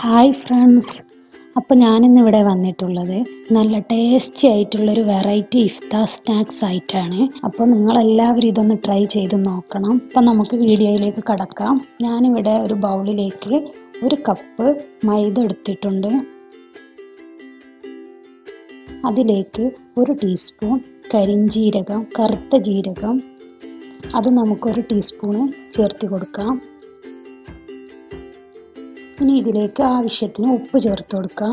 hi friends അപ്പോൾ ഞാനിന്ന് ഇവിടെ വന്നിട്ടുള്ളത് നല്ല ടേസ്റ്റി ആയിട്ടുള്ളൊരു വെറൈറ്റി ഇഫ്താർ സ്നാക്സ് ആയിട്ടാണ് അപ്പോൾ നിങ്ങളെല്ലാവരും ഇതൊന്ന് ട്രൈ ചെയ്ത് നോക്കണം അപ്പോൾ നമുക്ക് വീഡിയോയിലേക്ക് കടക്കാം ഞാനിവിടെ ഒരു ബൗളിലേക്ക് ഒരു കപ്പ് മൈദ എടുത്തിട്ടുണ്ട് അതിലേക്ക് ഒരു ടീസ്പൂൺ കരിഞ്ജീരകം കറുത്ത ജീരകം അത് നമുക്കൊരു ടീസ്പൂണ് ചേർത്ത് കൊടുക്കാം ഇനി ഇതിലേക്ക് ആവശ്യത്തിന് ഉപ്പ് ചേർത്ത് കൊടുക്കാം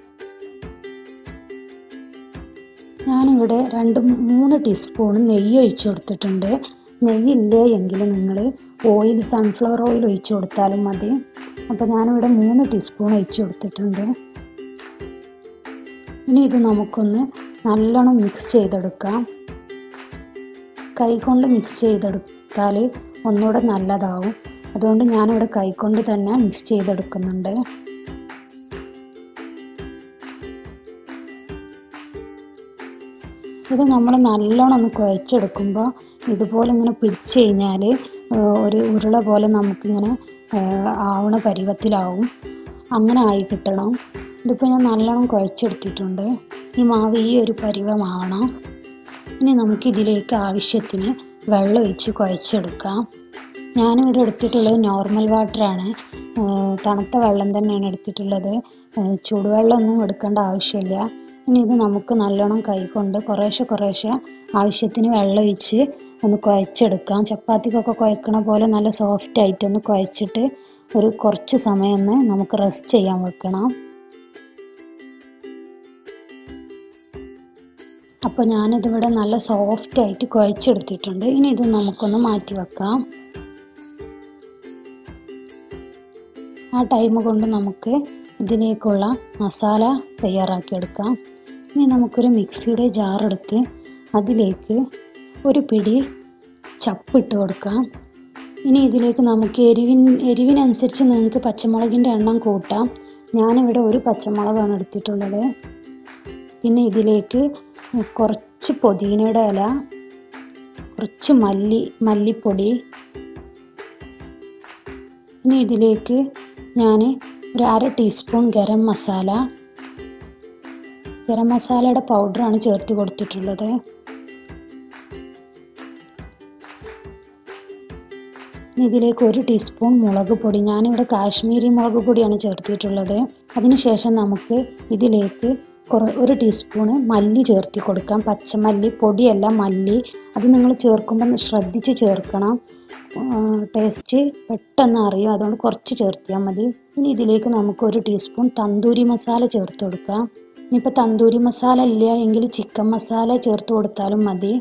ഞാനിവിടെ രണ്ട് മൂന്ന് ടീസ്പൂൺ നെയ്യ് ഒഴിച്ചു കൊടുത്തിട്ടുണ്ട് നെയ്യ് ഇല്ലേ എങ്കിൽ നിങ്ങൾ ഓയിൽ സൺഫ്ലവർ ഓയിൽ ഒഴിച്ചു കൊടുത്താലും മതി അപ്പോൾ ഞാനിവിടെ മൂന്ന് ടീസ്പൂൺ ഒഴിച്ചു കൊടുത്തിട്ടുണ്ട് ഇനി ഇത് നമുക്കൊന്ന് നല്ലോണം മിക്സ് ചെയ്തെടുക്കാം കൈകൊണ്ട് മിക്സ് ചെയ്തെടുത്താൽ ഒന്നുകൂടെ നല്ലതാവും അതുകൊണ്ട് ഞാനിവിടെ കൈകൊണ്ട് തന്നെ മിക്സ് ചെയ്തെടുക്കുന്നുണ്ട് ഇത് നമ്മൾ നല്ലോണം ഒന്ന് കുഴച്ചെടുക്കുമ്പോൾ ഇതുപോലെ ഇങ്ങനെ പിടിച്ചു കഴിഞ്ഞാൽ ഒരു ഉരുള പോലെ നമുക്കിങ്ങനെ ആവണ പരുവത്തിലാവും അങ്ങനെ ആയി കിട്ടണം ഇതിപ്പോൾ ഞാൻ നല്ലോണം കുഴച്ചെടുത്തിട്ടുണ്ട് ഈ മാവ് ഈ ഒരു പരുവമാവണം ഇനി നമുക്ക് ഇതിലേക്ക് ആവശ്യത്തിന് വെള്ളം ഒഴിച്ച് കുഴച്ചെടുക്കാം ഞാനിവിടെ എടുത്തിട്ടുള്ളത് നോർമൽ വാട്ടറാണ് തണുത്ത വെള്ളം തന്നെയാണ് എടുത്തിട്ടുള്ളത് ചൂടുവെള്ളമൊന്നും എടുക്കേണ്ട ആവശ്യമില്ല ഇനി ഇത് നമുക്ക് നല്ലോണം കൈകൊണ്ട് കുറേശ്ശെ കുറേശ്ശെ ആവശ്യത്തിന് വെള്ളം ഒഴിച്ച് ഒന്ന് കുഴച്ചെടുക്കാം ചപ്പാത്തിക്കൊക്കെ കുഴക്കണ പോലെ നല്ല സോഫ്റ്റ് ആയിട്ട് ഒന്ന് കുഴച്ചിട്ട് ഒരു കുറച്ച് സമയം ഒന്ന് നമുക്ക് റെസ്റ്റ് ചെയ്യാൻ വെക്കണം അപ്പോൾ ഞാനിതിവിടെ നല്ല സോഫ്റ്റ് ആയിട്ട് കുഴച്ചെടുത്തിട്ടുണ്ട് ഇനി ഇത് നമുക്കൊന്ന് മാറ്റി വെക്കാം ആ ടൈം കൊണ്ട് നമുക്ക് ഇതിലേക്കുള്ള മസാല തയ്യാറാക്കിയെടുക്കാം ഇനി നമുക്കൊരു മിക്സിയുടെ ജാറെടുത്ത് അതിലേക്ക് ഒരു പിടി ചപ്പിട്ട് കൊടുക്കാം ഇനി ഇതിലേക്ക് നമുക്ക് എരിവിൻ എരിവിനനുസരിച്ച് നിങ്ങൾക്ക് പച്ചമുളകിൻ്റെ എണ്ണം കൂട്ടാം ഞാനിവിടെ ഒരു പച്ചമുളകാണ് എടുത്തിട്ടുള്ളത് പിന്നെ ഇതിലേക്ക് കുറച്ച് പുതിനയുടെ ഇല കുറച്ച് മല്ലി മല്ലിപ്പൊടി ഇനി ഇതിലേക്ക് ഞാൻ ഒരു അര ടീസ്പൂൺ ഗരം മസാല ഗരം മസാലയുടെ പൗഡറാണ് ചേർത്ത് കൊടുത്തിട്ടുള്ളത് ഇതിലേക്ക് ഒരു ടീസ്പൂൺ മുളക് പൊടി ഞാനിവിടെ കാശ്മീരി മുളക് പൊടിയാണ് ചേർത്തിട്ടുള്ളത് അതിനുശേഷം നമുക്ക് ഇതിലേക്ക് കുറ ഒരു ടീസ്പൂണ് മല്ലി ചേർത്തി കൊടുക്കാം പച്ചമല്ലി പൊടിയല്ല മല്ലി അത് നിങ്ങൾ ചേർക്കുമ്പോൾ ശ്രദ്ധിച്ച് ചേർക്കണം ടേസ്റ്റ് പെട്ടെന്ന് അറിയും അതുകൊണ്ട് കുറച്ച് ചേർത്തിയാൽ മതി ഇനി ഇതിലേക്ക് നമുക്ക് ഒരു ടീസ്പൂൺ തന്തൂരി മസാല ചേർത്ത് കൊടുക്കാം ഇനിയിപ്പോൾ തന്തൂരി മസാല ഇല്ല എങ്കിൽ ചിക്കൻ മസാല ചേർത്ത് കൊടുത്താലും മതി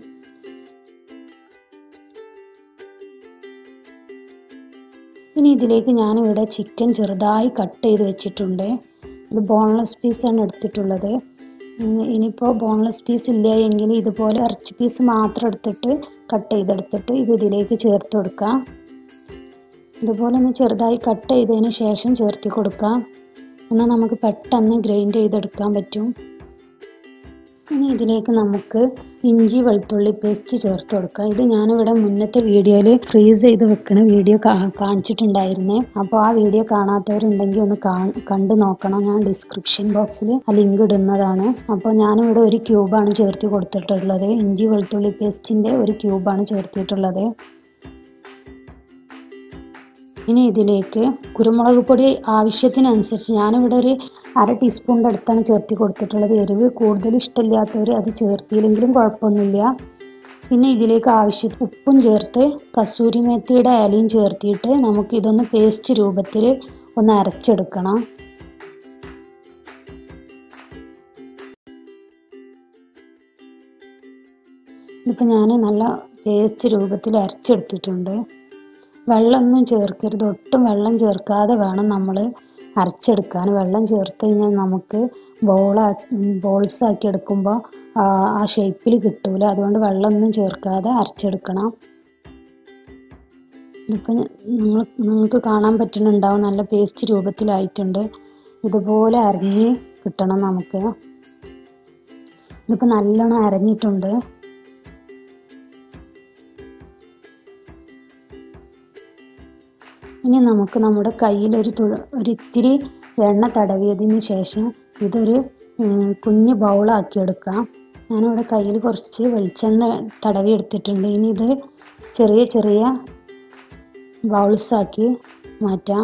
ഇനി ഇതിലേക്ക് ഞാനിവിടെ ചിക്കൻ ചെറുതായി കട്ട് ചെയ്ത് വെച്ചിട്ടുണ്ട് ഇത് ബോൺലെസ് പീസാണ് എടുത്തിട്ടുള്ളത് ഇനിയിപ്പോൾ ബോൺലെസ് പീസ് ഇല്ല എങ്കിൽ ഇതുപോലെ ഇറച്ചി പീസ് മാത്രം എടുത്തിട്ട് കട്ട് ചെയ്തെടുത്തിട്ട് ഇത് ഇതിലേക്ക് ചേർത്ത് കൊടുക്കാം ഇതുപോലെ ഒന്ന് ചെറുതായി കട്ട് ചെയ്തതിന് ശേഷം ചേർത്തി കൊടുക്കാം എന്നാൽ നമുക്ക് പെട്ടെന്ന് ഗ്രൈൻഡ് ചെയ്തെടുക്കാൻ പറ്റും ഇനി ഇതിലേക്ക് നമുക്ക് ഇഞ്ചി വെളുത്തുള്ളി പേസ്റ്റ് ചേർത്ത് കൊടുക്കാം ഇത് ഞാനിവിടെ മുന്നത്തെ വീഡിയോയിൽ ഫ്രീസ് ചെയ്ത് വെക്കണ വീഡിയോ കാണിച്ചിട്ടുണ്ടായിരുന്നേ അപ്പോൾ ആ വീഡിയോ കാണാത്തവരുണ്ടെങ്കിൽ ഒന്ന് കണ്ടു നോക്കണം ഞാൻ ഡിസ്ക്രിപ്ഷൻ ബോക്സിൽ ആ ലിങ്ക് ഇടുന്നതാണ് അപ്പോൾ ഞാനിവിടെ ഒരു ക്യൂബാണ് ചേർത്ത് കൊടുത്തിട്ടുള്ളത് ഇഞ്ചി വെളുത്തുള്ളി പേസ്റ്റിൻ്റെ ഒരു ക്യൂബാണ് ചേർത്തിട്ടുള്ളത് ഇനി ഇതിലേക്ക് കുരുമുളക് പൊടി ആവശ്യത്തിനനുസരിച്ച് ഞാനിവിടെ ഒരു അര ടീസ്പൂണിൻ്റെ അടുത്താണ് ചേർത്തി കൊടുത്തിട്ടുള്ളത് എരിവ് കൂടുതൽ ഇഷ്ടമില്ലാത്തവർ അത് ചേർത്തിയില്ലെങ്കിലും കുഴപ്പമൊന്നുമില്ല പിന്നെ ഇതിലേക്ക് ആവശ്യം ഉപ്പും ചേർത്ത് കസൂരി മേത്തിയുടെ ഇലയും ചേർത്തിയിട്ട് നമുക്ക് ഇതൊന്ന് പേസ്റ്റ് രൂപത്തിൽ ഒന്ന് അരച്ചെടുക്കണം ഇതിപ്പോൾ ഞാൻ നല്ല പേസ്റ്റ് രൂപത്തിൽ അരച്ചെടുത്തിട്ടുണ്ട് വെള്ളമൊന്നും ചേർക്കരുത് ഒട്ടും വെള്ളം ചേർക്കാതെ വേണം നമ്മൾ അരച്ചെടുക്കാൻ വെള്ളം ചേർത്ത് കഴിഞ്ഞാൽ നമുക്ക് ബോളാ ബോൾസ് ആക്കി എടുക്കുമ്പോൾ ആ ഷേപ്പിൽ കിട്ടൂല അതുകൊണ്ട് വെള്ളമൊന്നും ചേർക്കാതെ അരച്ചെടുക്കണം ഇതിപ്പോൾ നിങ്ങൾ നിങ്ങൾക്ക് കാണാൻ പറ്റുന്നുണ്ടാവും നല്ല പേസ്റ്റ് രൂപത്തിലായിട്ടുണ്ട് ഇതുപോലെ അരഞ്ഞ് കിട്ടണം നമുക്ക് ഇതിപ്പോൾ നല്ലോണം അരഞ്ഞിട്ടുണ്ട് ഇനി നമുക്ക് നമ്മുടെ കയ്യിൽ ഒരു തുഴ ഒരിത്തിരി എണ്ണ തടവിയതിന് ശേഷം ഇതൊരു ഉം, കുഞ്ഞ് ബൗളാക്കി എടുക്കാം ഞാനിവിടെ കയ്യിൽ കുറച്ച് വെളിച്ചെണ്ണ തടവി എടുത്തിട്ടുണ്ട് ഇനി ഇത് ചെറിയ ചെറിയ ബൗൾസാക്കി മാറ്റാം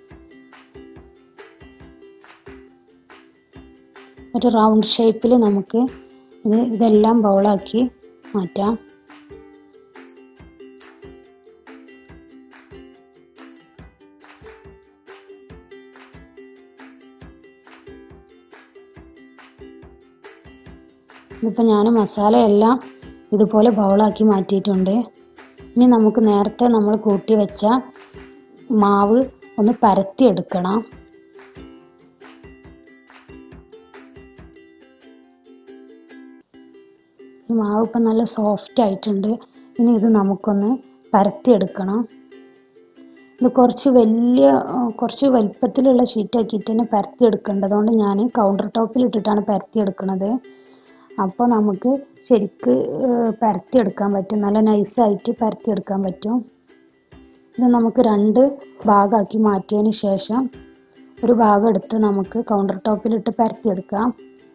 ഒരു റൗണ്ട് ഷേപ്പിൽ നമുക്ക് ഇത് ഇതെല്ലാം ബൗളാക്കി മാറ്റാം ഇതിപ്പോൾ ഞാൻ മസാലയെല്ലാം ഇതുപോലെ ബൗളാക്കി മാറ്റിയിട്ടുണ്ട് ഇനി നമുക്ക് നേരത്തെ നമ്മൾ കൂട്ടി വെച്ച മാവ് ഒന്ന് പരത്തി എടുക്കണം ഈ മാവ് ഇപ്പം നല്ല സോഫ്റ്റ് ആയിട്ടുണ്ട് ഇനി ഇത് നമുക്കൊന്ന് പരത്തിയെടുക്കണം ഇത് കുറച്ച് വലിയ ആ, കുറച്ച് വലിപ്പത്തിലുള്ള ഷീറ്റാക്കിയിട്ട് തന്നെ പരത്തിയെടുക്കേണ്ടതുകൊണ്ട് ഞാൻ കൗണ്ടർ ടോപ്പിൽ ഇട്ടിട്ടാണ് പരത്തിയെടുക്കുന്നത് അപ്പോൾ നമുക്ക് ശരിക്ക് ഏഹ്, പരത്തിയെടുക്കാൻ പറ്റും നല്ല നൈസായിട്ട് പരത്തിയെടുക്കാൻ പറ്റും ഇത് നമുക്ക് രണ്ട് ഭാഗമാക്കി മാറ്റിയതിന് ശേഷം ഒരു ഭാഗം എടുത്ത് നമുക്ക് കൗണ്ടർ ടോപ്പിലിട്ട് പരത്തിയെടുക്കാം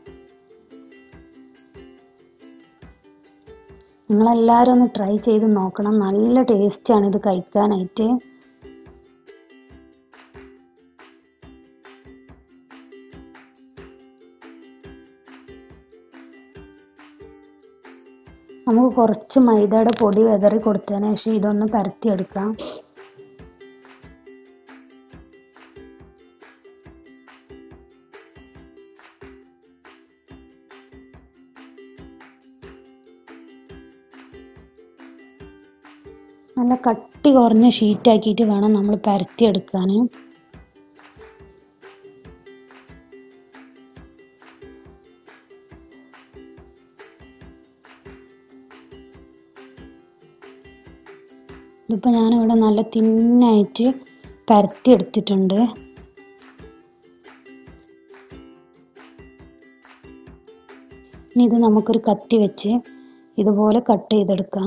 നിങ്ങളെല്ലാവരും ഒന്ന് ട്രൈ ചെയ്ത് നോക്കണം നല്ല ടേസ്റ്റാണ് ഇത് കഴിക്കാനായിട്ട് നമുക്ക് കുറച്ച് മൈദയുടെ പൊടി വെതറി കൊടുത്തതിന് ശേഷം ഇതൊന്ന് പരത്തിയെടുക്കാം നല്ല കട്ടി കുറഞ്ഞ ഷീറ്റാക്കിയിട്ട് വേണം നമ്മൾ പരത്തിയെടുക്കാൻ ഇതിപ്പോൾ ഞാനിവിടെ നല്ല തിന്നായിട്ട് പരത്തിയെടുത്തിട്ടുണ്ട് ഇനി ഇത് നമുക്കൊരു കത്തി വെച്ച് ഇതുപോലെ കട്ട് ചെയ്തെടുക്കാം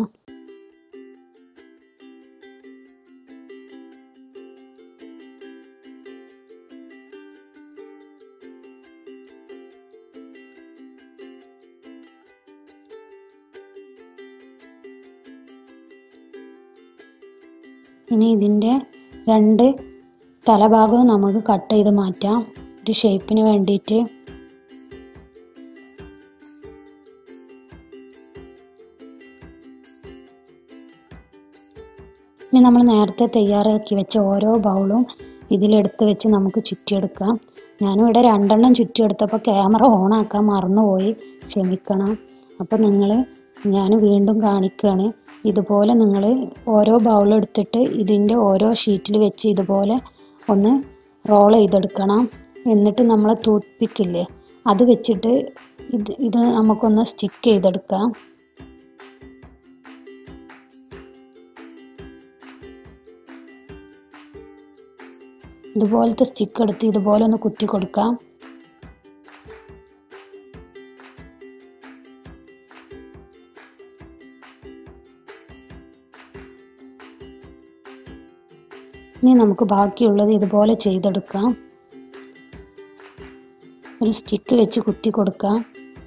ഇനി ഇതിൻ്റെ രണ്ട് തലഭാഗവും നമുക്ക് കട്ട് ചെയ്ത് മാറ്റാം ഒരു ഷേപ്പിന് വേണ്ടിയിട്ട് ഇനി നമ്മൾ നേരത്തെ തയ്യാറാക്കി വെച്ച ഓരോ ബൗളും ഇതിലെടുത്ത് വെച്ച് നമുക്ക് ചുറ്റിയെടുക്കാം ഞാനിവിടെ രണ്ടെണ്ണം ചുറ്റിയെടുത്തപ്പോൾ ക്യാമറ ഓണാക്കാൻ മറന്നുപോയി ക്ഷമിക്കണം അപ്പോൾ നിങ്ങൾ ഞാൻ വീണ്ടും കാണിക്കുകയാണ് ഇതുപോലെ നിങ്ങൾ ഓരോ ബൗൾ എടുത്തിട്ട് ഇതിൻ്റെ ഓരോ ഷീറ്റിൽ വെച്ച് ഇതുപോലെ ഒന്ന് റോൾ ചെയ്തെടുക്കണം എന്നിട്ട് നമ്മൾ ടൂത്ത് പിക്കില്ലേ അത് വെച്ചിട്ട് ഇത് ഇത് നമുക്കൊന്ന് സ്റ്റിക്ക് ചെയ്തെടുക്കാം ഇതുപോലത്തെ സ്റ്റിക്ക് എടുത്ത് ഇതുപോലെ ഒന്ന് കുത്തി കൊടുക്കാം ഇനി നമുക്ക് ബാക്കിയുള്ളത് ഇതുപോലെ ചെയ്തെടുക്കാം ഒരു സ്റ്റിക്ക് വെച്ച് കുത്തി കൊടുക്കാം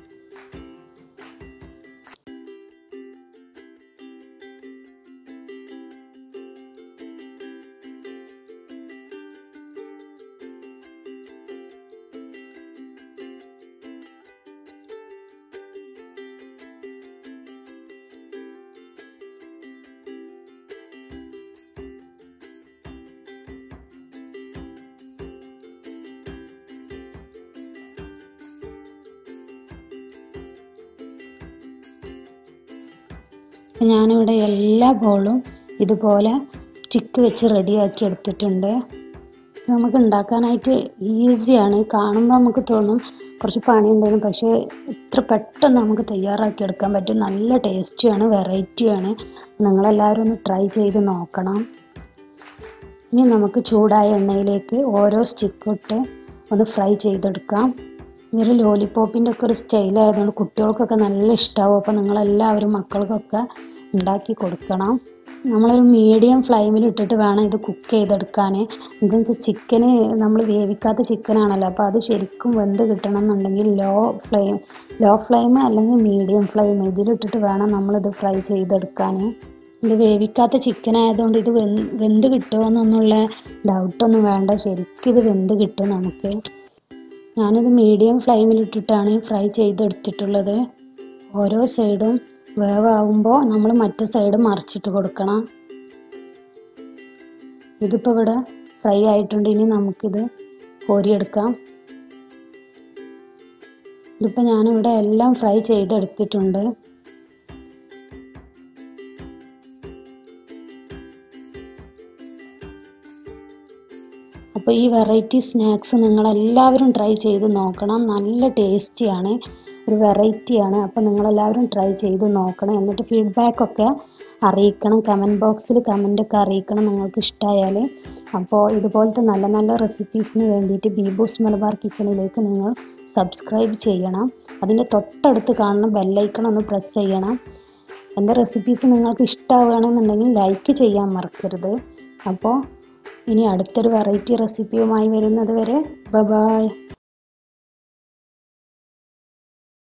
ഞാനിവിടെ എല്ലാ ബോളും ഇതുപോലെ സ്റ്റിക്ക് വെച്ച് റെഡിയാക്കി എടുത്തിട്ടുണ്ട് ഇത് നമുക്ക് ഉണ്ടാക്കാനായിട്ട് ഈസിയാണ് കാണുമ്പോൾ നമുക്ക് തോന്നും കുറച്ച് പണിയുണ്ടെന്ന് പക്ഷേ ഇത്ര പെട്ടെന്ന് നമുക്ക് തയ്യാറാക്കി എടുക്കാൻ പറ്റും നല്ല ടേസ്റ്റിയാണ് വെറൈറ്റിയാണ് നിങ്ങളെല്ലാവരും ഒന്ന് ട്രൈ ചെയ്ത് നോക്കണം ഇനി നമുക്ക് ചൂടായ എണ്ണയിലേക്ക് ഓരോ സ്റ്റിക്ക് ഇട്ട് ഒന്ന് ഫ്രൈ ചെയ്തെടുക്കാം ഇതൊരു ലോലിപോപ്പിൻ്റെ ഒക്കെ ഒരു സ്റ്റൈലായതുകൊണ്ട് കുട്ടികൾക്കൊക്കെ നല്ല ഇഷ്ടമാവും അപ്പോൾ നിങ്ങളെല്ലാവരും മക്കൾക്കൊക്കെ ഉണ്ടാക്കി കൊടുക്കണം നമ്മളൊരു മീഡിയം ഫ്ലെയിമിൽ ഇട്ടിട്ട് വേണം ഇത് കുക്ക് ചെയ്തെടുക്കാൻ എന്താണെന്ന് വെച്ചാൽ ചിക്കന് നമ്മൾ വേവിക്കാത്ത ചിക്കനാണല്ലോ അപ്പോൾ അത് ശരിക്കും വെന്ത് കിട്ടണം എന്നുണ്ടെങ്കിൽ ലോ ഫ്ലെയിം ലോ ഫ്ലെയിം അല്ലെങ്കിൽ മീഡിയം ഫ്ലെയിം ഇതിലിട്ടിട്ട് വേണം നമ്മളിത് ഫ്രൈ ചെയ്തെടുക്കാൻ ഇത് വേവിക്കാത്ത ചിക്കൻ ആയതുകൊണ്ട് ഇത് വെന്ത് വെന്ത് കിട്ടുമോയെന്നൊന്നുള്ള ഡൗട്ടൊന്നും വേണ്ട ശരിക്കും ഇത് വെന്ത് കിട്ടും നമുക്ക് ഞാനിത് മീഡിയം ഫ്ലെയിമിലിട്ടിട്ടാണ് ഫ്രൈ ചെയ്തെടുത്തിട്ടുള്ളത് ഓരോ സൈഡും വേവാകുമ്പോൾ നമ്മൾ മറ്റേ സൈഡ് മറിച്ചിട്ട് കൊടുക്കണം ഇതിപ്പോൾ ഇവിടെ ഫ്രൈ ആയിട്ടുണ്ട് ഇനി നമുക്കിത് കോരിയെടുക്കാം ഇതിപ്പോൾ ഞാനിവിടെ എല്ലാം ഫ്രൈ ചെയ്തെടുത്തിട്ടുണ്ട് അപ്പോൾ ഈ വെറൈറ്റി സ്നാക്സ് നിങ്ങളെല്ലാവരും ട്രൈ ചെയ്ത് നോക്കണം നല്ല ടേസ്റ്റിയാണ് ഒരു വെറൈറ്റിയാണ് അപ്പോൾ നിങ്ങളെല്ലാവരും ട്രൈ ചെയ്ത് നോക്കണം എന്നിട്ട് ഫീഡ്ബാക്കൊക്കെ അറിയിക്കണം കമൻറ്റ് ബോക്സിൽ കമൻ്റൊക്കെ അറിയിക്കണം നിങ്ങൾക്ക് ഇഷ്ടമായാൽ അപ്പോൾ ഇതുപോലത്തെ നല്ല നല്ല റെസിപ്പീസിന് വേണ്ടിയിട്ട് ബീബൂസ് മലബാർ കിച്ചണിലേക്ക് നിങ്ങൾ സബ്സ്ക്രൈബ് ചെയ്യണം അതിൻ്റെ തൊട്ടടുത്ത് കാണുന്ന ബെല്ലൈക്കൺ ഒന്ന് പ്രസ് ചെയ്യണം എൻ്റെ റെസിപ്പീസ് നിങ്ങൾക്ക് ഇഷ്ടമാവുകയാണെന്നുണ്ടെങ്കിൽ ലൈക്ക് ചെയ്യാൻ മറക്കരുത് അപ്പോൾ ഇനി അടുത്തൊരു വെറൈറ്റി റെസിപ്പിയുമായി വരുന്നത് വരെ ബ ബായ്